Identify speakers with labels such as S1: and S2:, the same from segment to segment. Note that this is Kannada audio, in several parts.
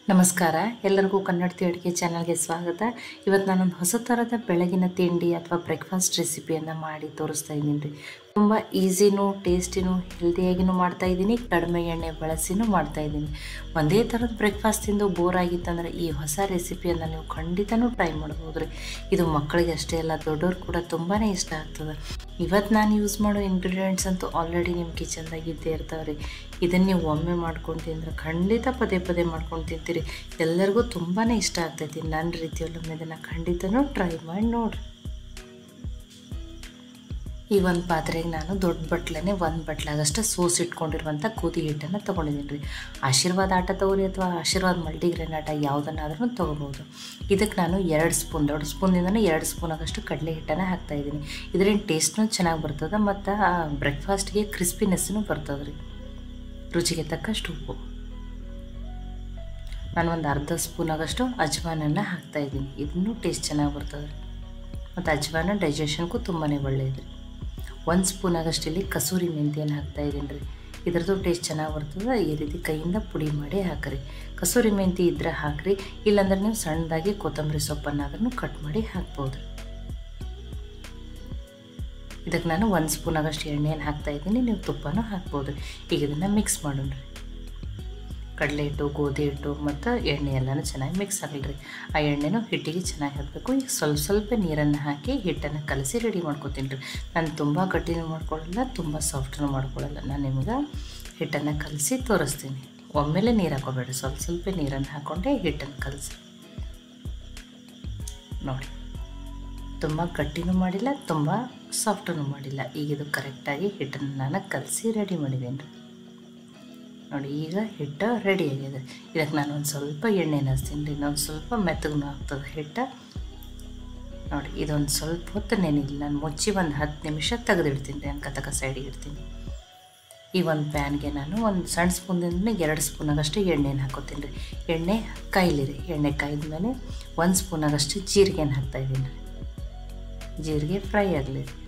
S1: ನಮಸ್ಕಾರ ಎಲ್ಲರಿಗೂ ಕನ್ನಡತಿ ಅಡುಗೆ ಚಾನಲ್ಗೆ ಸ್ವಾಗತ ಇವತ್ತು ನಾನೊಂದು ಹೊಸ ಥರದ ಬೆಳಗಿನ ತಿಂಡಿ ಅಥವಾ ಬ್ರೇಕ್ಫಾಸ್ಟ್ ರೆಸಿಪಿಯನ್ನು ಮಾಡಿ ತೋರಿಸ್ತಾ ಇದ್ದೀನಿ ರೀ ತುಂಬ ಈಸಿನೂ ಟೇಸ್ಟಿನೂ ಹೆಲ್ದಿಯಾಗಿನೂ ಮಾಡ್ತಾ ಇದ್ದೀನಿ ಕಡಿಮೆ ಎಣ್ಣೆ ಬಳಸಿನೂ ಮಾಡ್ತಾ ಇದ್ದೀನಿ ಒಂದೇ ಥರದ ಬ್ರೇಕ್ಫಾಸ್ಟ್ ತಿಂದು ಬೋರ್ ಆಗಿತ್ತಂದ್ರೆ ಈ ಹೊಸ ರೆಸಿಪಿಯನ್ನು ನೀವು ಖಂಡಿತನೂ ಟ್ರೈ ಮಾಡ್ಬೋದು ರೀ ಇದು ಮಕ್ಕಳಿಗೆ ಅಷ್ಟೇ ಅಲ್ಲ ದೊಡ್ಡವ್ರು ಕೂಡ ತುಂಬಾ ಇಷ್ಟ ಆಗ್ತದೆ ಇವತ್ತು ನಾನು ಯೂಸ್ ಮಾಡೋ ಇಂಗ್ರೀಡಿಯೆಂಟ್ಸ್ ಅಂತೂ ಆಲ್ರೆಡಿ ನಿಮ್ಮ ಕಿಚನ್ದಾಗ ಇದ್ದೇ ಇರ್ತಾವೆ ರೀ ಇದನ್ನು ನೀವು ಒಮ್ಮೆ ಮಾಡ್ಕೊಂಡು ತಿಂದ್ರೆ ಖಂಡಿತ ಪದೇ ಪದೇ ಮಾಡ್ಕೊಂಡು ತಿಂತೀರಿ ಎಲ್ಲರಿಗೂ ತುಂಬಾ ಇಷ್ಟ ಆಗ್ತೈತಿ ನನ್ನ ರೀತಿಯಲ್ಲೊಮ್ಮೆ ಇದನ್ನು ಖಂಡಿತನೂ ಟ್ರೈ ಮಾಡಿ ನೋಡಿರಿ ಈ ಒಂದು ಪಾತ್ರೆಗೆ ನಾನು ದೊಡ್ಡ ಬಟ್ಲೇ ಒಂದು ಬಟ್ಲಾಗಷ್ಟು ಸೋಸ್ ಇಟ್ಕೊಂಡಿರುವಂಥ ಗೋಧಿ ಹಿಟ್ಟನ್ನು ತೊಗೊಂಡಿದ್ದೀನಿ ರೀ ಆಶೀರ್ವಾದ ಆಟ ತೊಗೊರಿ ಅಥವಾ ಆಶೀರ್ವಾದ ಮಲ್ಟಿಗ್ರೇನ್ ಆಟ ಯಾವುದನ್ನಾದ್ರೂ ತೊಗೋಬೋದು ಇದಕ್ಕೆ ನಾನು ಎರಡು ಸ್ಪೂನ್ ದೊಡ್ಡ ಸ್ಪೂನಿಂದನೇ ಎರಡು ಸ್ಪೂನಾಗಷ್ಟು ಕಡಲೆ ಹಿಟ್ಟನ್ನು ಹಾಕ್ತಾಯಿದ್ದೀನಿ ಇದರಿಂದ ಟೇಸ್ಟ್ನೂ ಚೆನ್ನಾಗಿ ಬರ್ತದೆ ಮತ್ತು ಬ್ರೇಕ್ಫಾಸ್ಟ್ಗೆ ಕ್ರಿಸ್ಪಿನೆಸ್ಸೂ ಬರ್ತದೆ ರೀ ರುಚಿಗೆ ತಕ್ಕಷ್ಟು ಉಪ್ಪು ನಾನು ಒಂದು ಅರ್ಧ ಸ್ಪೂನಾಗಷ್ಟು ಅಜ್ವಾನನ್ನು ಹಾಕ್ತಾಯಿದ್ದೀನಿ ಇದನ್ನು ಟೇಸ್ಟ್ ಚೆನ್ನಾಗಿ ಬರ್ತದೆ ಮತ್ತು ಅಜ್ವಾನ ಡೈಜೆಷನ್ಗೂ ತುಂಬಾ ಒಳ್ಳೆಯದು ಒಂದು ಸ್ಪೂನಾಗಷ್ಟು ಇಲ್ಲಿ ಕಸೂರಿ ಮೆಂತ್ಯನ ಹಾಕ್ತಾಯಿದ್ದೀನಿ ರೀ ಇದ್ರದ್ದು ಟೇಸ್ಟ್ ಚೆನ್ನಾಗಿ ಬರ್ತದೆ ಈ ರೀತಿ ಕೈಯಿಂದ ಪುಡಿ ಮಾಡಿ ಹಾಕಿರಿ ಕಸೂರಿ ಮೆಂತಿ ಇದ್ದರೆ ಹಾಕಿರಿ ಇಲ್ಲಾಂದ್ರೆ ನೀವು ಸಣ್ಣದಾಗಿ ಕೊತ್ತಂಬರಿ ಸೊಪ್ಪನ್ನಾದ್ರೂ ಕಟ್ ಮಾಡಿ ಹಾಕ್ಬೋದು ಇದಕ್ಕೆ ನಾನು ಒಂದು ಸ್ಪೂನಾಗಷ್ಟು ಎಣ್ಣೆಯನ್ನು ಹಾಕ್ತಾಯಿದ್ದೀನಿ ನೀವು ತುಪ್ಪನೂ ಹಾಕ್ಬೋದು ಈಗ ಇದನ್ನು ಮಿಕ್ಸ್ ಮಾಡೋಣ ಕಡಲೆ ಹಿಟ್ಟು ಗೋಧಿ ಹಿಟ್ಟು ಮತ್ತು ಎಣ್ಣೆ ಎಲ್ಲನೂ ಚೆನ್ನಾಗಿ ಮಿಕ್ಸ್ ಆಗಲ್ರಿ ಆ ಎಣ್ಣೆನೂ ಹಿಟ್ಟಿಗೆ ಚೆನ್ನಾಗಿ ಹಾಕಬೇಕು ಈಗ ಸ್ವಲ್ಪ ಸ್ವಲ್ಪ ನೀರನ್ನು ಹಾಕಿ ಹಿಟ್ಟನ್ನು ಕಲಸಿ ರೆಡಿ ಮಾಡ್ಕೊತೀನಿ ರೀ ನಾನು ತುಂಬ ಗಟ್ಟಿನೂ ಮಾಡ್ಕೊಳ್ಳಲ್ಲ ತುಂಬ ಸಾಫ್ಟೂ ಮಾಡ್ಕೊಳ್ಳಲ್ಲ ನಾನು ನಿಮ್ಗೆ ಹಿಟ್ಟನ್ನು ಕಲಸಿ ತೋರಿಸ್ತೀನಿ ಒಮ್ಮೆಲೆ ನೀರು ಹಾಕೋಬೇಡಿ ಸ್ವಲ್ಪ ಸ್ವಲ್ಪ ನೀರನ್ನು ಹಾಕ್ಕೊಂಡೆ ಹಿಟ್ಟನ್ನು ಕಲಸಿ ನೋಡಿ ತುಂಬ ಗಟ್ಟಿನೂ ಮಾಡಿಲ್ಲ ತುಂಬ ಸಾಫ್ಟೂ ಮಾಡಿಲ್ಲ ಈಗ ಇದು ಕರೆಕ್ಟಾಗಿ ಹಿಟ್ಟನ್ನು ನಾನು ಕಲಸಿ ರೆಡಿ ಮಾಡಿದ್ದೀನಿ ರೀ ನೋಡಿ ಈಗ ಹಿಟ್ಟು ರೆಡಿ ಆಗಿದೆ ಇದಕ್ಕೆ ನಾನು ಒಂದು ಸ್ವಲ್ಪ ಎಣ್ಣೆನ ಹಚ್ತೀನಿ ರೀ ಇನ್ನೊಂದು ಸ್ವಲ್ಪ ಮೆತ್ತಗೂ ಆಗ್ತದೆ ಹಿಟ್ಟು ನೋಡಿ ಇದೊಂದು ಸ್ವಲ್ಪ ಹೊತ್ತು ನೆನಿಲ್ಲ ನಾನು ಮುಚ್ಚಿ ಒಂದು ಹತ್ತು ನಿಮಿಷ ತೆಗೆದಿಡ್ತೀನಿ ರೀ ಅನ್ಕತಕ ಸೈಡಿಗೆ ಇಡ್ತೀನಿ ಈ ಒಂದು ಪ್ಯಾನ್ಗೆ ನಾನು ಒಂದು ಸಣ್ಣ ಸ್ಪೂನಿಂದ ಎರಡು ಸ್ಪೂನಾಗಷ್ಟು ಎಣ್ಣೆನ ಹಾಕೋತೀನಿ ರೀ ಎಣ್ಣೆ ಕಾಯ್ಲಿ ರೀ ಎಣ್ಣೆ ಕಾಯ್ದ ಮೇಲೆ ಒಂದು ಸ್ಪೂನಾಗಷ್ಟು ಜೀರಿಗೆನ ಹಾಕ್ತಾಯಿದ್ದೀನಿ ರೀ ಜೀರಿಗೆ ಫ್ರೈ ಆಗಲಿ ರೀ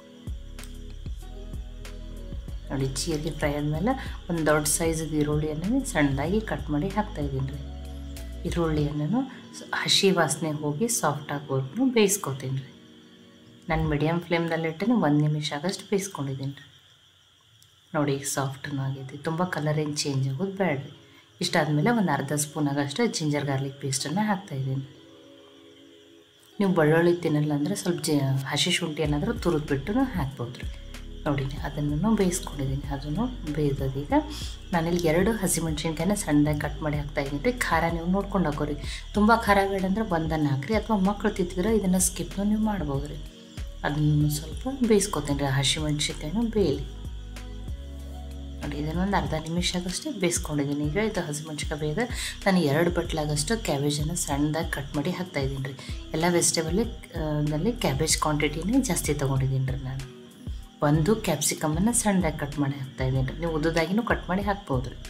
S1: ನೋಡಿ ಜೀರಿಗೆ ಫ್ರೈ ಆದಮೇಲೆ ಒಂದು ದೊಡ್ಡ ಸೈಜದ ಈರುಳ್ಳಿಯನ್ನು ಸಣ್ಣದಾಗಿ ಕಟ್ ಮಾಡಿ ಹಾಕ್ತಾಯಿದ್ದೀನಿ ರೀ ಈರುಳ್ಳಿಯನ್ನು ಹಸಿ ವಾಸನೆ ಹೋಗಿ ಸಾಫ್ಟ್ ಆಗೋವರೆಗೂ ಬೇಯಿಸ್ಕೊತೀನಿ ರೀ ನಾನು ಮೀಡಿಯಮ್ ಫ್ಲೇಮ್ದಲ್ಲಿಟ್ಟು ಒಂದು ನಿಮಿಷ ಆಗಷ್ಟು ಬೇಯಿಸ್ಕೊಂಡಿದ್ದೀನಿ ರೀ ನೋಡಿ ಈಗ ಸಾಫ್ಟೂ ಆಗೈತಿ ತುಂಬ ಕಲರ್ ಏನು ಚೇಂಜ್ ಆಗೋದು ಬೇಡ ರೀ ಇಷ್ಟಾದಮೇಲೆ ಒಂದು ಅರ್ಧ ಸ್ಪೂನ್ ಆಗಷ್ಟು ಜಿಂಜರ್ ಗಾರ್ಲಿಕ್ ಪೇಸ್ಟನ್ನು ಹಾಕ್ತಾಯಿದ್ದೀನಿ ನೀವು ಬೆಳ್ಳುಳ್ಳಿ ತಿನ್ನಲ್ಲ ಅಂದರೆ ಸ್ವಲ್ಪ ಜ ಹಸಿ ಶುಂಠಿ ಏನಾದರೂ ತುರಿದ್ಬಿಟ್ಟು ಹಾಕ್ಬೋದು ರೀ ನೋಡಿ ಅದನ್ನು ಬೇಯಿಸ್ಕೊಂಡಿದ್ದೀನಿ ಅದನ್ನು ಬೇಯ್ದದೀಗ ನಾನಿಲ್ಲಿ ಎರಡು ಹಸಿಮೆಣ್ಸಿನ್ಕಾಯಿನ ಸಣ್ಣದಾಗಿ ಕಟ್ ಮಾಡಿ ಹಾಕ್ತಾಯಿದ್ದೀನಿ ರೀ ಖಾರ ನೀವು ನೋಡ್ಕೊಂಡು ಹಾಕೋರಿ ತುಂಬ ಖಾರ ಬೇಡ ಅಂದರೆ ಒಂದನ್ನು ಹಾಕ್ರಿ ಅಥವಾ ಮಕ್ಕಳು ತಿಂತಿದ್ರೆ ಇದನ್ನು ಸ್ಕಿಪ್ನು ನೀವು ಮಾಡ್ಬೋದು ರೀ ಅದನ್ನು ಸ್ವಲ್ಪ ಬೇಯಿಸ್ಕೊತೀನಿ ರೀ ಹಸಿಮೆಣ್ಸಿನ್ಕಾಯಿನೂ ಬೇಯಲಿ ನೋಡಿ ಇದನ್ನೊಂದು ಅರ್ಧ ನಿಮಿಷ ಆಗಷ್ಟೇ ಬೇಯಿಸ್ಕೊಂಡಿದ್ದೀನಿ ಈಗ ಇದು ಹಸಿಮೆಣ್ಸಿನ್ಕಾಯಿ ಬೇಯ್ದ ನಾನು ಎರಡು ಬಟ್ಲಾಗಷ್ಟು ಕ್ಯಾಬೇಜನ್ನು ಸಣ್ಣದಾಗಿ ಕಟ್ ಮಾಡಿ ಹಾಕ್ತಾಯಿದ್ದೀನಿ ರೀ ಎಲ್ಲ ವೆಜಿಟೇಬಲ್ ನಲ್ಲಿ ಕ್ಯಾಬೇಜ್ ಕ್ವಾಂಟಿಟಿನೇ ಜಾಸ್ತಿ ತೊಗೊಂಡಿದ್ದೀನಿ ರೀ ನಾನು ಒಂದು ಕ್ಯಾಪ್ಸಿಕಮನ್ನು ಸಣ್ಣದಾಗಿ ಕಟ್ ಮಾಡಿ ಹಾಕ್ತಾಯಿದ್ದೀನಿ ರೀ ನೀವು ಉದ್ದದಾಗಿನೂ ಕಟ್ ಮಾಡಿ ಹಾಕ್ಬೋದು ರೀ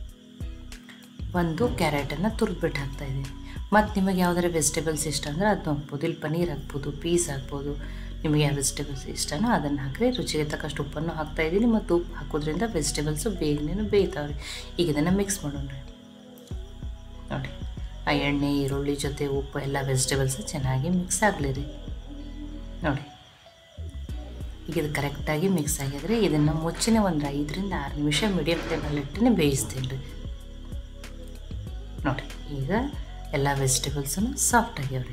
S1: ಒಂದು ಕ್ಯಾರೆಟನ್ನು ತುರಿದ್ಬಿಟ್ಟು ಹಾಕ್ತಾಯಿದ್ದೀನಿ ಮತ್ತು ನಿಮಗೆ ಯಾವುದಾದ್ರು ವೆಜಿಟೇಬಲ್ಸ್ ಇಷ್ಟ ಅಂದರೆ ಅದನ್ನ ಹಾಕ್ಬೋದು ಇಲ್ಲಿ ಪನ್ನೀರ್ ಹಾಕ್ಬೋದು ಪೀಸ್ ಹಾಕ್ಬೋದು ನಿಮಗೆ ಯಾವ ವೆಜಿಟೇಬಲ್ಸ್ ಇಷ್ಟನೋ ಅದನ್ನು ಹಾಕಿರಿ ರುಚಿಗೆ ತಕ್ಕಷ್ಟು ಉಪ್ಪನ್ನು ಹಾಕ್ತಾಯಿದ್ದೀನಿ ಮತ್ತು ಉಪ್ಪು ಹಾಕೋದ್ರಿಂದ ವೆಜಿಟೇಬಲ್ಸು ಬೇಗನೆ ಬೇಯ್ತಾವೆ ರೀ ಈಗ ಇದನ್ನು ಮಿಕ್ಸ್ ಮಾಡೋಣ ರೀ ನೋಡಿ ಆ ಎಣ್ಣೆ ಈರುಳ್ಳಿ ಜೊತೆ ಉಪ್ಪು ಎಲ್ಲ ವೆಜಿಟೇಬಲ್ಸ್ ಚೆನ್ನಾಗಿ ಮಿಕ್ಸ್ ಆಗಲಿ ರೀ ನೋಡಿ ಈಗ ಇದು ಕರೆಕ್ಟಾಗಿ ಮಿಕ್ಸ್ ಆಗಿದ್ರೆ ಇದನ್ನು ಮುಚ್ಚಿನ ಒಂದು ಐದರಿಂದ ಆರು ನಿಮಿಷ ಮೀಡಿಯಮ್ ಫ್ಲೇಮಲ್ಲಿಟ್ಟೇ ಬೇಯಿಸ್ತೀನಿ ರೀ ನೋಡಿ ಈಗ ಎಲ್ಲ ವೆಜಿಟೇಬಲ್ಸೂ ಸಾಫ್ಟ್ ಆಗ್ಯಾವ್ರಿ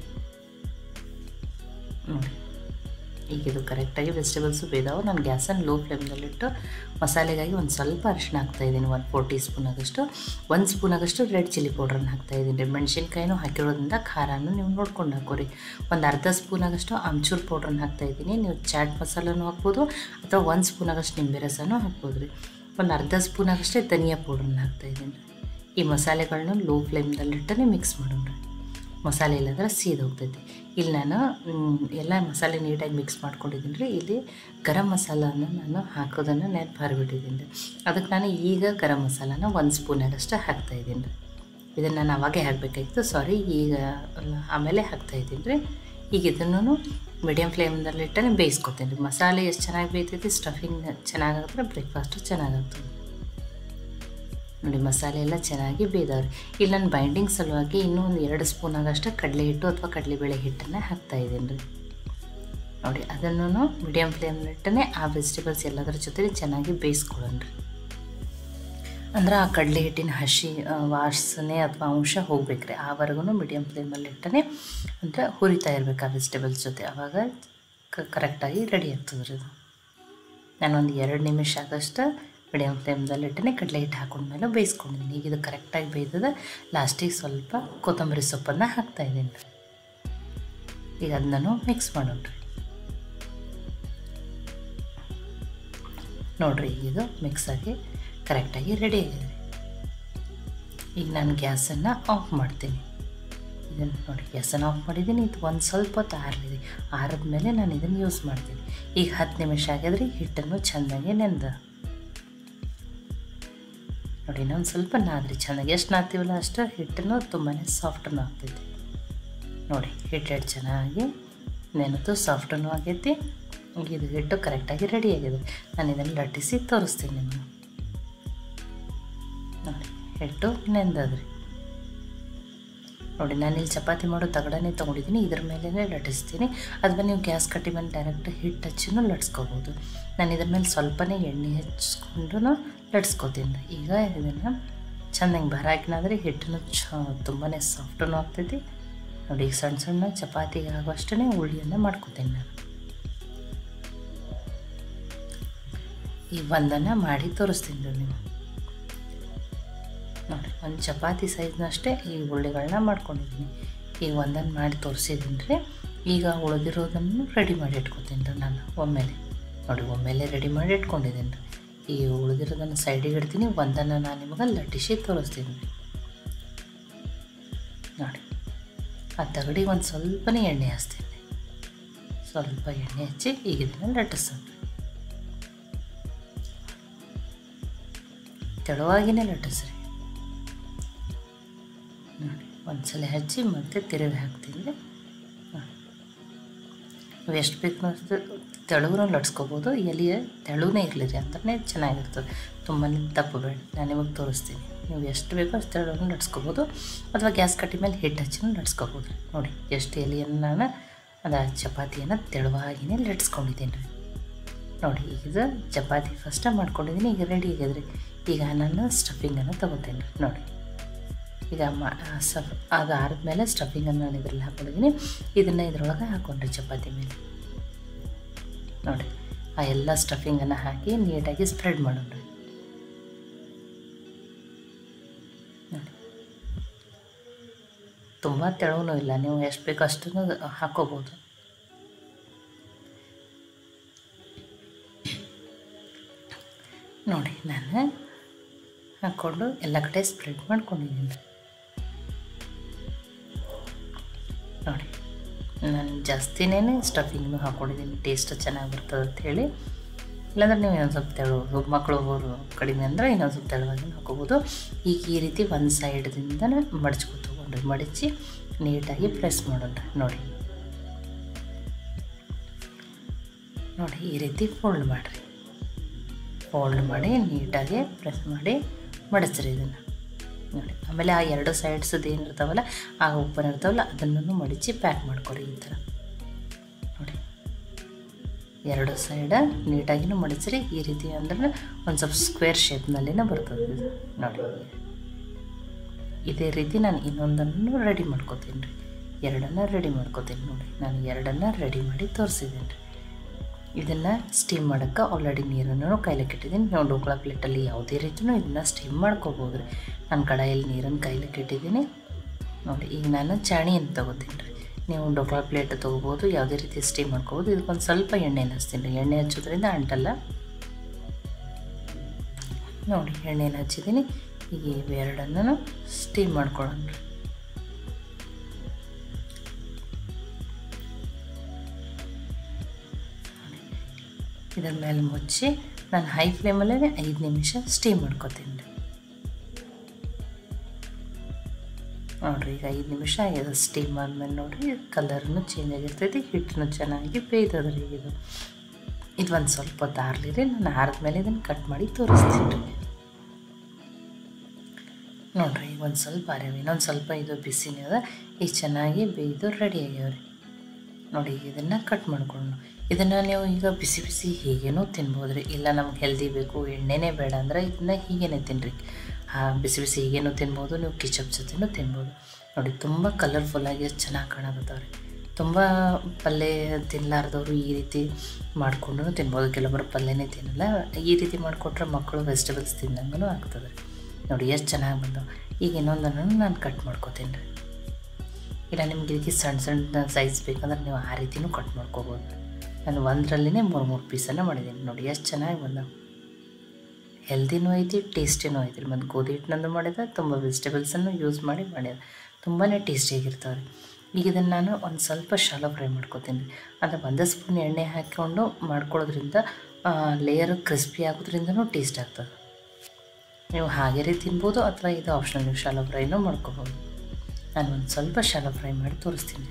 S1: ನೋಡಿ ಈಗ ಇದು ಕರೆಕ್ಟಾಗಿ ವೆಜಿಟೇಬಲ್ಸು ಬೇದಾವೆ ನಾನು ಗ್ಯಾಸನ್ನು ಲೋ ಫ್ಲೇಮ್ನಲ್ಲಿಟ್ಟು ಮಸಾಲೆಗಾಗಿ ಒಂದು ಸ್ವಲ್ಪ ಅರಿಶಿನ ಹಾಕ್ತಾಯಿದ್ದೀನಿ ಒಂದು ಫೋರ್ ಟೀ ಸ್ಪೂನ್ ಆಗಷ್ಟು ಒಂದು ಸ್ಪೂನ್ ಆಗಷ್ಟು ರೆಡ್ ಚಿಲ್ಲಿ ಪೌಡ್ರನ್ನ ಹಾಕ್ತಾಯಿದ್ದೀನಿ ರೀ ಮೆಣಸಿನ್ಕಾಯಿನೂ ಹಾಕಿರೋದ್ರಿಂದ ಖಾರನೂ ನೀವು ನೋಡ್ಕೊಂಡು ಹಾಕೋರಿ ಒಂದು ಅರ್ಧ ಸ್ಪೂನ್ ಆಗಷ್ಟು ಆಮ್ಚೂರ್ ಪೌಡ್ರನ್ನ ಹಾಕ್ತಾಯಿದ್ದೀನಿ ನೀವು ಚಾಟ್ ಮಸಾಲನೂ ಹಾಕ್ಬೋದು ಅಥವಾ ಒಂದು ಸ್ಪೂನ್ ಆಗಷ್ಟು ನಿಂಬೆ ರಸನೂ ಹಾಕ್ಬೋದು ರೀ ಒಂದು ಅರ್ಧ ಸ್ಪೂನ್ ಆಗಷ್ಟೇ ಧನಿಯಾ ಪೌಡ್ರನ್ನ ಹಾಕ್ತಾಯಿದ್ದೀನಿ ಈ ಮಸಾಲೆಗಳನ್ನ ಲೋ ಫ್ಲೇಮ್ದಲ್ಲಿಟ್ಟೇ ಮಿಕ್ಸ್ ಮಾಡೋಣ ರೀ ಮಸಾಲೆ ಇಲ್ಲಾಂದ್ರೆ ಸೀದ್ ಹೋಗ್ತೈತಿ ಇಲ್ಲಿ ನಾನು ಎಲ್ಲ ಮಸಾಲೆ ನೀಟಾಗಿ ಮಿಕ್ಸ್ ಮಾಡ್ಕೊಂಡಿದ್ದೀನಿ ರೀ ಇಲ್ಲಿ ಗರಂ ಮಸಾಲನ ನಾನು ಹಾಕೋದನ್ನು ನೆನಪು ಹರಿಬಿಟ್ಟಿದ್ದೀನಿ ರೀ ಅದಕ್ಕೆ ನಾನು ಈಗ ಗರಂ ಮಸಾಲಾನ ಒಂದು ಸ್ಪೂನಾಗಷ್ಟು ಹಾಕ್ತಾಯಿದ್ದೀನಿ ರೀ ಇದನ್ನು ನಾನು ಅವಾಗೇ ಹಾಕಬೇಕಾಗಿತ್ತು ಸಾರಿ ಈಗ ಆಮೇಲೆ ಹಾಕ್ತಾಯಿದ್ದೀನಿ ರೀ ಈಗ ಇದನ್ನು ಮೀಡಿಯಮ್ ಫ್ಲೇಮ್ದಲ್ಲಿಟ್ಟೆ ಬೇಯಿಸ್ಕೊತೀನಿ ರೀ ಮಸಾಲೆ ಎಷ್ಟು ಚೆನ್ನಾಗಿ ಬೇಯ್ತೈತಿ ಸ್ಟಫಿಂಗ್ ಚೆನ್ನಾಗಾಗಿದ್ರೆ ಬ್ರೇಕ್ಫಾಸ್ಟು ಚೆನ್ನಾಗಾಗ್ತದೆ ನೋಡಿ ಮಸಾಲೆ ಎಲ್ಲ ಚೆನ್ನಾಗಿ ಬೇಯ್ದವ್ರಿ ಇಲ್ಲಿ ನಾನು ಬೈಂಡಿಂಗ್ ಸಲುವಾಗಿ ಇನ್ನೂ ಒಂದು ಎರಡು ಸ್ಪೂನ್ ಆಗಷ್ಟು ಕಡಲೆ ಹಿಟ್ಟು ಅಥವಾ ಕಡಲೆಬೇಳೆ ಹಿಟ್ಟನ್ನು ಹಾಕ್ತಾಯಿದ್ದೀನಿ ರೀ ನೋಡಿ ಅದನ್ನು ಮೀಡಿಯಮ್ ಫ್ಲೇಮ್ನಿಟ್ಟನೆ ಆ ವೆಜಿಟೇಬಲ್ಸ್ ಎಲ್ಲದರ ಜೊತೆ ಚೆನ್ನಾಗಿ ಬೇಯಿಸ್ಕೊಳ್ಳೋಣ ರೀ ಅಂದ್ರೆ ಆ ಕಡಲೆ ಹಿಟ್ಟಿನ ಹಸಿ ಆ, ವಾಸನೆ ಅಥವಾ ಅಂಶ ಹೋಗ್ಬೇಕ್ರಿ ಆವರೆಗೂ ಮೀಡಿಯಮ್ ಫ್ಲೇಮಲ್ಲಿ ಇಟ್ಟನೆ ಅಂದರೆ ಹುರಿತಾ ಇರ್ಬೇಕು ಆ ವೆಜಿಟೇಬಲ್ಸ್ ಜೊತೆ ಆವಾಗ ಕರೆಕ್ಟಾಗಿ ರೆಡಿ ಆಗ್ತದೆ ರೀ ಅದು ನಾನೊಂದು ಎರಡು ನಿಮಿಷ ಆದಷ್ಟು ಮೀಡಿಯಮ್ ಫ್ಲೇಮ್ದಲ್ಲಿ ಇಟ್ಟನೆ ಕಡಲೆ ಹಿಟ್ಟು ಹಾಕೊಂಡ್ಮೇಲೆ ಬೇಯಿಸ್ಕೊಂಡಿದ್ದೀನಿ ಈಗ ಇದು ಕರೆಕ್ಟಾಗಿ ಬೇಯ್ತದೆ ಲಾಸ್ಟಿಗೆ ಸ್ವಲ್ಪ ಕೊತ್ತಂಬರಿ ಸೊಪ್ಪನ್ನು ಹಾಕ್ತಾಯಿದ್ದೀನಿ ಈಗ ಅದನ್ನು ಮಿಕ್ಸ್ ಮಾಡೋಣ ರೀ ನೋಡಿರಿ ಇದು ಮಿಕ್ಸ್ ಆಗಿ ಕರೆಕ್ಟಾಗಿ ರೆಡಿ ಆಗಿದೆ ಈಗ ನಾನು ಗ್ಯಾಸನ್ನು ಆಫ್ ಮಾಡ್ತೀನಿ ಇದನ್ನು ನೋಡಿ ಗ್ಯಾಸನ್ನು ಆಫ್ ಮಾಡಿದ್ದೀನಿ ಇದು ಒಂದು ಸ್ವಲ್ಪ ಹೊತ್ತು ಆರಲಿದೆ ಆರಿದ ಮೇಲೆ ನಾನು ಇದನ್ನು ಯೂಸ್ ಮಾಡ್ತೀನಿ ಈಗ ಹತ್ತು ನಿಮಿಷ ಆಗಿದ್ರೆ ಹಿಟ್ಟನ್ನು ಚೆಂದಾಗಿ ನೆಂದ ನೋಡಿ ಇನ್ನೊಂದು ಸ್ವಲ್ಪ ನಾದ್ರಿ ಚೆನ್ನಾಗಿ ಎಷ್ಟು ನಾದ್ತೀವಲ್ಲ ಅಷ್ಟು ಹಿಟ್ಟನ್ನು ತುಂಬಾ ಸಾಫ್ಟನ್ನು ಆಗ್ತೈತಿ ನೋಡಿ ಹಿಟ್ಟು ಹಿಟ್ಟು ಚೆನ್ನಾಗಿ ನೆನೆದು ಸಾಫ್ಟನ್ನು ಆಗೈತಿ ಈಗ ಇದು ಹಿಟ್ಟು ಕರೆಕ್ಟಾಗಿ ರೆಡಿ ಆಗಿದೆ ನಾನು ಇದನ್ನು ಲಟ್ಟಿಸಿ ತೋರಿಸ್ತೀನಿ ನಿಮಗೆ ನೋಡಿ ಹಿಟ್ಟು ನೆಂದದ್ರಿ ನೋಡಿ ನಾನು ಇಲ್ಲಿ ಚಪಾತಿ ಮಾಡೋ ತಗಡನೇ ತೊಗೊಂಡಿದ್ದೀನಿ ಇದ್ರ ಮೇಲೇ ಲಟ್ಟಿಸ್ತೀನಿ ಅದ್ಮೇಲೆ ನೀವು ಗ್ಯಾಸ್ ಕಟ್ಟಿ ಮೇಲೆ ಡೈರೆಕ್ಟ್ ಹಿಟ್ಟು ಹಚ್ಚಿನೂ ಲಟ್ಸ್ಕೊಬೋದು ನಾನು ಇದ್ರ ಮೇಲೆ ಸ್ವಲ್ಪನೇ ಎಣ್ಣೆ ಹಚ್ಕೊಂಡು ಲಟ್ಸ್ಕೊತೀನಿ ಈಗ ಇದನ್ನು ಚೆನ್ನಾಗಿ ಬರ ಹಾಕಿನಾದ್ರೆ ಹಿಟ್ಟನ್ನು ಚ ತುಂಬಾ ಸಾಫ್ಟೂ ಆಗ್ತೈತಿ ನೋಡಿ ಈಗ ಸಣ್ಣ ಸಣ್ಣ ಚಪಾತಿಗೆ ಆಗುವಷ್ಟೇ ಉಳ್ಳಿಯನ್ನು ಮಾಡ್ಕೊತೀನಿ ನಾನು ಈ ಒಂದನ್ನು ಮಾಡಿ ತೋರಿಸ್ತೀನಿ ರೀ ನೀವು ನೋಡಿ ಒಂದು ಚಪಾತಿ ಸೈಜ್ನಷ್ಟೇ ಈ ಉಳ್ಳಿಗಳನ್ನ ಮಾಡ್ಕೊಂಡಿದ್ದೀನಿ ಈಗ ಒಂದನ್ನು ಮಾಡಿ ತೋರಿಸಿದ್ದೀನಿ ರೀ ಈಗ ಉಳಿದಿರೋದನ್ನು ರೆಡಿ ಮಾಡಿ ಇಟ್ಕೊತೀನಿ ರೀ ನಾನು ಒಮ್ಮೆಲೆ ನೋಡಿ ಒಮ್ಮೆಲೆ ರೆಡಿ ಮಾಡಿ ಇಟ್ಕೊಂಡಿದ್ದೀನಿ ರೀ ಈ ಉಳಿದಿರೋದನ್ನು ಸೈಡಿಗೆ ಇಡ್ತೀನಿ ಒಂದನ್ನು ನಾನು ನಿಮಗೆ ಲಟ್ಟಿಸಿ ತೋರಿಸ್ತೀನಿ ರೀ ನೋಡಿ ಆ ತಗಡಿಗೆ ಒಂದು ಸ್ವಲ್ಪನೇ ಎಣ್ಣೆ ಹಚ್ತೀನಿ ರೀ ಸ್ವಲ್ಪ ಎಣ್ಣೆ ಹಚ್ಚಿ ಈಗ ಇದನ್ನು ಲಟ್ಟಿಸೋಣ ತೆಳುವಾಗಿನೇ ಲಟ್ಟಿಸ್ರಿ ನೋಡಿ ಒಂದ್ಸಲ ಹಚ್ಚಿ ಮತ್ತೆ ತಿರುಗಿ ಹಾಕ್ತೀನಿ ನೋಡಿ ನೀವು ಎಷ್ಟು ಬೇಕು ಅಷ್ಟು ತೆಳುಗೂ ಲಟ್ಸ್ಕೊಬೋದು ಎಲೆಯ ತೆಳುವೇ ಇರಲಿ ರೀ ಅಂದ್ರೆ ಚೆನ್ನಾಗಿರ್ತದೆ ತುಂಬಾ ದಪ್ಪ ಬೇಡ ನಾನು ನಿಮಗೆ ತೋರಿಸ್ತೀನಿ ನೀವು ಎಷ್ಟು ಬೇಕೋ ಅಷ್ಟು ತೆಳುವನ್ನು ಲಟ್ಸ್ಕೊಬೋದು ಅಥವಾ ಗ್ಯಾಸ್ ಕಟ್ಟಿ ಮೇಲೆ ಹಿಟ್ಟು ಹಚ್ಚಿನೂ ಲಟ್ಸ್ಕೊಬೋದು ರೀ ನೋಡಿ ಎಷ್ಟು ಎಲೆಯನ್ನು ನಾನು ಅದು ಚಪಾತಿಯನ್ನು ತೆಳುವಾಗಿನೇ ಲಟ್ಸ್ಕೊಂಡಿದ್ದೀನಿ ರೀ ನೋಡಿ ಈಗ ಇದು ಚಪಾತಿ ಫಸ್ಟ ಮಾಡ್ಕೊಂಡಿದ್ದೀನಿ ಈಗ ರೆಡಿ ಆಗಿದ್ರಿ ಈಗ ನಾನು ಸ್ಟಫಿಂಗನ್ನು ತೊಗೋತೀನಿ ರೀ ನೋಡಿ ಈಗ ಮಾ ಸಫ್ ಅದು ಆರಿದ್ಮೇಲೆ ಸ್ಟಫಿಂಗನ್ನು ನಾನು ಇದರಲ್ಲಿ ಹಾಕ್ಕೊಂಡಿದ್ದೀನಿ ಇದನ್ನು ಇದ್ರೊಳಗೆ ಹಾಕ್ಕೊಂಡ್ರಿ ಚಪಾತಿ ಮೇಲೆ ನೋಡಿ ಆ ಎಲ್ಲ ಸ್ಟಫಿಂಗನ್ನು ಹಾಕಿ ನೀಟಾಗಿ ಸ್ಪ್ರೆಡ್ ಮಾಡೋಣ್ರಿ ನೋಡಿ ತುಂಬ ತೆಳುವೂ ಇಲ್ಲ ನೀವು ಎಷ್ಟು ಬೇಕೋ ಅಷ್ಟನ್ನು ಹಾಕ್ಕೋಬೋದು ನೋಡಿ ನಾನು ಹಾಕ್ಕೊಂಡು ಎಲ್ಲ ಕಡೆ ಸ್ಪ್ರೆಡ್ ಮಾಡ್ಕೊಂಡಿದ್ದೀನಿ ನೋಡಿ ನಾನು ಜಾಸ್ತಿನೇ ಸ್ಟಫಿಂಗ್ನು ಹಾಕ್ಕೊಂಡಿದ್ದೀನಿ ಟೇಸ್ಟ್ ಚೆನ್ನಾಗಿ ಬರ್ತದೆ ಅಂಥೇಳಿ ಇಲ್ಲಾಂದ್ರೆ ನೀವು ಇನ್ನೊಂದು ಸ್ವಲ್ಪ ತೆಳು ಮಕ್ಕಳು ಅವರು ಕಡಿಮೆ ಅಂದರೆ ಇನ್ನೊಂದು ಸ್ವಲ್ಪ ತೆಳುವಾಗಿ ಹಾಕೋಬೋದು ಈಗ ಈ ರೀತಿ ಒಂದು ಸೈಡ್ದಿಂದ ಮಡಚ್ಕೊ ತೊಗೊಂಡ್ರಿ ಮಡಚಿ ನೀಟಾಗಿ ಪ್ರೆಸ್ ಮಾಡೋಣ ನೋಡಿ ನೋಡಿ ಈ ರೀತಿ ಫೋಲ್ಡ್ ಮಾಡಿರಿ ಫೋಲ್ಡ್ ಮಾಡಿ ನೀಟಾಗಿ ಪ್ರೆಸ್ ಮಾಡಿ ಮಡಚ್ರಿ ಇದನ್ನು ನೋಡಿ ಆಮೇಲೆ ಆ ಎರಡು ಸೈಡ್ಸದ್ದು ಏನಿರ್ತಾವಲ್ಲ ಆ ಓಪನ್ ಇರ್ತಾವಲ್ಲ ಅದನ್ನು ಮಡಚಿ ಪ್ಯಾಕ್ ಮಾಡ್ಕೊಡಿ ಈ ಥರ ನೋಡಿ ಎರಡು ಸೈಡ ನೀಟಾಗಿನೂ ಮಡಚ್ರಿ ಈ ರೀತಿ ಅಂದ್ರೆ ಒಂದು ಸ್ವಲ್ಪ ಸ್ಕ್ವೇರ್ ಶೇಪ್ನಲ್ಲಿನೇ ಬರ್ತದೆ ಇದು ನೋಡಿ ಇದೇ ರೀತಿ ನಾನು ಇನ್ನೊಂದನ್ನು ರೆಡಿ ಮಾಡ್ಕೋತೀನಿ ರೀ ಎರಡನ್ನು ರೆಡಿ ಮಾಡ್ಕೋತೀನಿ ನೋಡಿ ನಾನು ಎರಡನ್ನು ರೆಡಿ ಮಾಡಿ ತೋರಿಸಿದ್ದೀನಿ ರೀ ಇದನ್ನು ಸ್ಟೀಮ್ ಮಾಡೋಕ್ಕೆ ಆಲ್ರೆಡಿ ನೀರನ್ನು ಕೈಲಕ್ಕೆ ಇಟ್ಟಿದ್ದೀನಿ ನಾವು ಡೋಕ್ಲಾ ಪ್ಲೇಟಲ್ಲಿ ಯಾವುದೇ ರೀತಿಯೂ ಇದನ್ನು ಸ್ಟೀಮ್ ಮಾಡ್ಕೋಬೋದು ರೀ ನಾನು ಕಡಾಯಲ್ಲಿ ನೀರನ್ನು ಕೈಲಕ್ಕೆ ಇಟ್ಟಿದ್ದೀನಿ ನೋಡಿ ಈಗ ನಾನು ಚಾಣಿಯನ್ನು ತೊಗೋತೀನಿ ರೀ ನೀವು ಡೋಕ್ಲಾ ಪ್ಲೇಟ್ ತೊಗೋಬೋದು ಯಾವುದೇ ರೀತಿ ಸ್ಟೀಮ್ ಮಾಡ್ಕೋಬೋದು ಇದಕ್ಕೊಂದು ಸ್ವಲ್ಪ ಎಣ್ಣೆನ ಹಚ್ತೀನಿ ರೀ ಎಣ್ಣೆ ಹಚ್ಚೋದ್ರಿಂದ ಅಂಟಲ್ಲ ನೋಡಿ ಎಣ್ಣೆನ ಹಚ್ಚಿದ್ದೀನಿ ಈಗ ಇವೆರಡನ್ನು ಸ್ಟೀಮ್ ಮಾಡ್ಕೊಳ್ಳೋಣ ರೀ ಇದರ ಮೇಲೆ ಮುಚ್ಚಿ ನಾನು ಹೈ ಫ್ಲೇಮಲ್ಲೇ ಐದು ನಿಮಿಷ ಸ್ಟೀಮ್ ಮಾಡ್ಕೊತೀನಿ ರೀ ನೋಡಿರಿ ಈಗ ಐದು ನಿಮಿಷ ಆಗಿದೆ ಸ್ಟೀಮ್ ಆದಮೇಲೆ ನೋಡಿರಿ ಕಲರ್ನು ಚೇಂಜ್ ಆಗಿರ್ತೈತಿ ಹಿಟ್ಟನ್ನು ಚೆನ್ನಾಗಿ ಬೇಯ್ತದೆ ರೀ ಇದು ಇದು ಒಂದು ಸ್ವಲ್ಪ ಹೊತ್ತು ಆರಲಿ ರೀ ನಾನು ಆರಿದ್ಮೇಲೆ ಇದನ್ನು ಕಟ್ ಮಾಡಿ ತೋರಿಸ್ತೀನಿ ರೀ ನೋಡ್ರಿ ಈಗ ಒಂದು ಸ್ವಲ್ಪ ಅರಿವಿ ಇನ್ನೊಂದು ಸ್ವಲ್ಪ ಇದು ಬಿಸಿನೇ ಅದ ಈಗ ಚೆನ್ನಾಗಿ ಬೇಯ್ದು ರೆಡಿ ಆಗ್ಯಾವ್ರಿ ನೋಡಿ ಇದನ್ನು ಕಟ್ ಮಾಡ್ಕೊಂಡು ಇದನ್ನು ನೀವು ಈಗ ಬಿಸಿ ಬಿಸಿ ಹೀಗೇನೂ ತಿನ್ಬೋದು ರೀ ಇಲ್ಲ ನಮ್ಗೆ ಹೆಲ್ದಿ ಬೇಕು ಎಣ್ಣೆನೇ ಬೇಡ ಅಂದ್ರೆ ಇದನ್ನ ಹೀಗೇನೆ ತಿನ್ನಿರಿ ಬಿಸಿ ಬಿಸಿ ಹೀಗೇನೂ ತಿನ್ಬೋದು ನೀವು ಕಿಚಪ್ ಜೊತೆನೂ ತಿನ್ಬೋದು ನೋಡಿ ತುಂಬ ಕಲರ್ಫುಲ್ಲಾಗಿ ಚೆನ್ನಾಗಿ ಕಾಣಕತ್ತಾವ್ರಿ ತುಂಬ ಪಲ್ಯ ತಿನ್ನಲಾರ್ದವ್ರು ಈ ರೀತಿ ಮಾಡ್ಕೊಂಡು ತಿನ್ಬೋದು ಕೆಲವೊಬ್ಬರು ಪಲ್ಯನೇ ತಿನ್ನಲ್ಲ ಈ ರೀತಿ ಮಾಡಿಕೊಟ್ರೆ ಮಕ್ಕಳು ವೆಜಿಟೇಬಲ್ಸ್ ತಿನ್ನಂಗೂ ಆಗ್ತದೆ ರೀ ನೋಡಿ ಎಷ್ಟು ಚೆನ್ನಾಗಿ ಬಂದವು ಈಗ ಇನ್ನೊಂದನ್ನು ನಾನು ಕಟ್ ಮಾಡ್ಕೋತೀನಿ ರೀ ಇಲ್ಲ ನಿಮ್ಗೆ ಇದಕ್ಕೆ ಸಣ್ಣ ಸಣ್ಣ ಸೈಜ್ ಬೇಕಂದ್ರೆ ನೀವು ಆ ರೀತಿನೂ ಕಟ್ ಮಾಡ್ಕೋಬೋದು ನಾನು ಒಂದರಲ್ಲಿನೇ ಮೂರು ಮೂರು ಪೀಸನ್ನು ಮಾಡಿದ್ದೀನಿ ನೋಡಿ ಎಷ್ಟು ಚೆನ್ನಾಗಿ ಬಂದವು ಹೆಲ್ದಿನೂ ಐತಿ ಟೇಸ್ಟಿನೂ ಐತಿ ರೀ ಮತ್ತು ಗೋಧಿ ಹಿಟ್ಟಿನಂದು ಮಾಡಿದ ತುಂಬ ವೆಜಿಟೇಬಲ್ಸನ್ನು ಯೂಸ್ ಮಾಡಿ ಮಾಡ್ಯಾರ ತುಂಬಾ ಟೇಸ್ಟಿಯಾಗಿರ್ತಾವೆ ರೀ ಈಗ ಇದನ್ನು ನಾನು ಒಂದು ಸ್ವಲ್ಪ ಶಾಲೋ ಫ್ರೈ ಮಾಡ್ಕೊತೀನಿ ರೀ ಅಂದರೆ ಒಂದೇ ಸ್ಪೂನ್ ಎಣ್ಣೆ ಹಾಕ್ಕೊಂಡು ಮಾಡ್ಕೊಳ್ಳೋದ್ರಿಂದ ಲೇಯರ್ ಕ್ರಿಸ್ಪಿ ಆಗೋದ್ರಿಂದನೂ ಟೇಸ್ಟ್ ಆಗ್ತದೆ ನೀವು ಹಾಗೆ ರೀ ತಿನ್ಬೋದು ಅಥವಾ ಇದು ಆಪ್ಷನಲ್ ನೀವು ಶಾಲೋ ಫ್ರೈನೂ ಮಾಡ್ಕೋಬೋದು ನಾನು ಒಂದು ಸ್ವಲ್ಪ ಶಾಲೋ ಫ್ರೈ ಮಾಡಿ ತೋರಿಸ್ತೀನಿ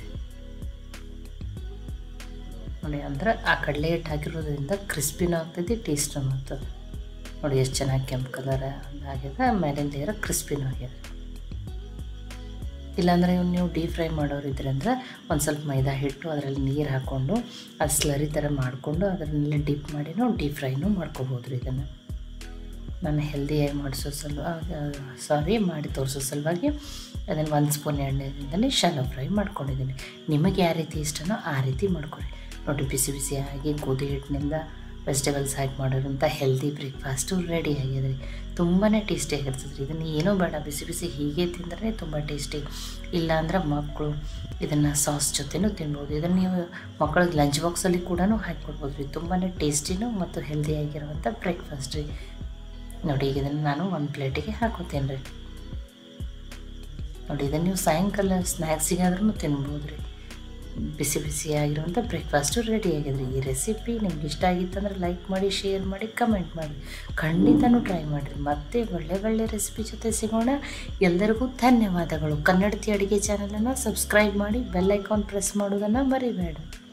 S1: ನೋಡಿ ಅಂದ್ರೆ ಆ ಕಡಲೆ ಹಿಟ್ಟು ಹಾಕಿರೋದ್ರಿಂದ ಕ್ರಿಸ್ಪಿನೂ ಆಗ್ತೈತಿ ಟೇಸ್ಟೂ ಆಗ್ತದೆ ನೋಡಿ ಎಷ್ಟು ಚೆನ್ನಾಗಿ ಕೆಂಪು ಕಲರ್ ಆಗ್ಯದ ಮೇಲಿನ ಲೇಯರ್ ಕ್ರಿಸ್ಪಿನೂ ಆಗ್ಯದ ಇಲ್ಲಾಂದರೆ ಇವ್ನು ನೀವು ಡೀಪ್ ಫ್ರೈ ಮಾಡೋರಿದ್ರೆ ಅಂದ್ರೆ ಒಂದು ಸ್ವಲ್ಪ ಮೈದಾ ಹಿಟ್ಟು ಅದರಲ್ಲಿ ನೀರು ಹಾಕ್ಕೊಂಡು ಅದು ಸ್ಲರಿ ಥರ ಮಾಡಿಕೊಂಡು ಅದರಲ್ಲಿ ಡಿಪ್ ಮಾಡಿನೂ ಡೀಪ್ ಫ್ರೈನೂ ಮಾಡ್ಕೋಬೋದು ರೀ ಇದನ್ನು ನಾನು ಹೆಲ್ದಿಯಾಗಿ ಮಾಡಿಸೋ ಸಲುವಾಗಿ ಸಾರಿ ಮಾಡಿ ತೋರಿಸೋ ಸಲುವಾಗಿ ಅದನ್ನು ಒಂದು ಸ್ಪೂನ್ ಎಣ್ಣೆಯಿಂದಲೇ ಶಾಲೋ ಫ್ರೈ ಮಾಡ್ಕೊಂಡಿದ್ದೀನಿ ನಿಮಗೆ ಯಾವ ರೀತಿ ಇಷ್ಟನೋ ಆ ರೀತಿ ಮಾಡ್ಕೊಳ್ಳಿ ನೋಡಿ ಬಿಸಿ ಬಿಸಿಯಾಗಿ ಗೋಧಿ ಹಿಟ್ಟಿನಿಂದ ವೆಜಿಟೇಬಲ್ಸ್ ಹಾಕಿ ಮಾಡಿರೋಂಥ ಹೆಲ್ದಿ ಬ್ರೇಕ್ಫಾಸ್ಟು ರೆಡಿ ಆಗಿದೆ ರೀ ತುಂಬಾ ಟೇಸ್ಟಿಯಾಗಿರ್ತದೆ ರೀ ಇದನ್ನು ಏನೂ ಬೇಡ ಬಿಸಿ ಬಿಸಿ ಹೀಗೆ ತಿಂದರೆ ತುಂಬ ಟೇಸ್ಟಿ ಇಲ್ಲ ಅಂದ್ರೆ ಮಕ್ಕಳು ಇದನ್ನು ಸಾಸ್ ಜೊತೆನೂ ತಿನ್ಬೋದು ಇದನ್ನು ನೀವು ಮಕ್ಕಳಿಗೆ ಲಂಚ್ ಬಾಕ್ಸಲ್ಲಿ ಕೂಡ ಹಾಕಿಕೊಡ್ಬೋದು ರೀ ತುಂಬಾ ಟೇಸ್ಟಿನೂ ಮತ್ತು ಹೆಲ್ದಿಯಾಗಿರುವಂಥ ಬ್ರೇಕ್ಫಾಸ್ಟ್ ರೀ ನೋಡಿ ಈಗ ಇದನ್ನು ನಾನು ಒಂದು ಪ್ಲೇಟಿಗೆ ಹಾಕೋತೀನಿ ರೀ ನೋಡಿ ಇದನ್ನು ನೀವು ಸಾಯಂಕಾಲ ಸ್ನ್ಯಾಕ್ಸಿಗಾದ್ರೂ ತಿನ್ಬೋದು ರೀ ಬಿಸಿ ಬಿಸಿಯಾಗಿರುವಂಥ ಬ್ರೇಕ್ಫಾಸ್ಟು ರೆಡಿ ಆಗಿದೆ ಈ ರೆಸಿಪಿ ನಿಮ್ಗೆ ಇಷ್ಟ ಆಗಿತ್ತಂದ್ರೆ ಲೈಕ್ ಮಾಡಿ ಶೇರ್ ಮಾಡಿ ಕಮೆಂಟ್ ಮಾಡಿ ಖಂಡಿತನೂ ಟ್ರೈ ಮಾಡಿರಿ ಮತ್ತೆ ಒಳ್ಳೆ ಒಳ್ಳೆ ರೆಸಿಪಿ ಜೊತೆ ಸಿಗೋಣ ಎಲ್ಲರಿಗೂ ಧನ್ಯವಾದಗಳು ಕನ್ನಡತಿ ಅಡುಗೆ ಚಾನಲನ್ನು ಸಬ್ಸ್ಕ್ರೈಬ್ ಮಾಡಿ ಬೆಲ್ ಐಕಾನ್ ಪ್ರೆಸ್ ಮಾಡೋದನ್ನು ಮರಿಬೇಡ